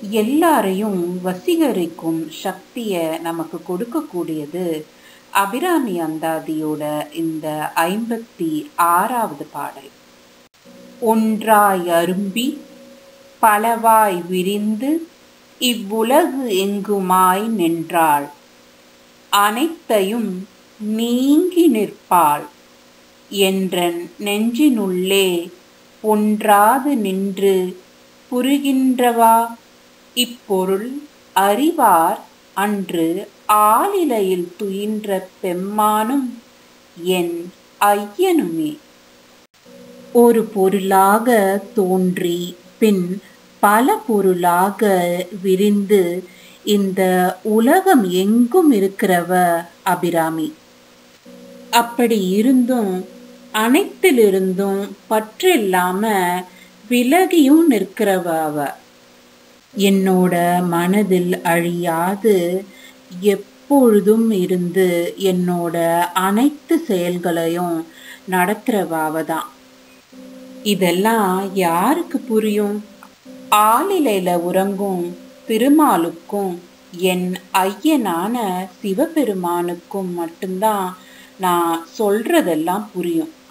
எல்லாரையும் வசீகரிக்கும் சக்தியை நமக்கு கொடுக்கக்கூடியது அபிராமி அந்தாதியோட இந்த ஐம்பத்தி ஆறாவது பாடல் ஒன்றாய் அரும்பி பலவாய் விரிந்து இவ்வுலகு எங்குமாய் நின்றாள் அனைத்தையும் நீங்கி நிற்பாள் என்றன் நெஞ்சினுள்ளே ஒன்றாது நின்று புரிகின்றவா இப்பொருள் அறிவார் அன்று ஆலிலையில் துயின்ற பெம்மானும் என் ஐயனுமே ஒரு பொருளாக தோன்றி பின் பல பொருளாக விரிந்து இந்த உலகம் எங்கும் இருக்கிறவ அபிராமி அப்படி இருந்தும் அனைத்திலிருந்தும் பற்றில்லாம விலகியும் நிற்கிறவ அவ என்னோட மனதில் அழியாது எப்பொழுதும் இருந்து என்னோட அனைத்து செயல்களையும் நடத்துறவாவ தான் இதெல்லாம் யாருக்கு புரியும் ஆளிலையில உறங்கும் திருமாலுக்கும் என் ஐயனான சிவபெருமானுக்கும் மட்டும்தான் நான் சொல்றதெல்லாம் புரியும்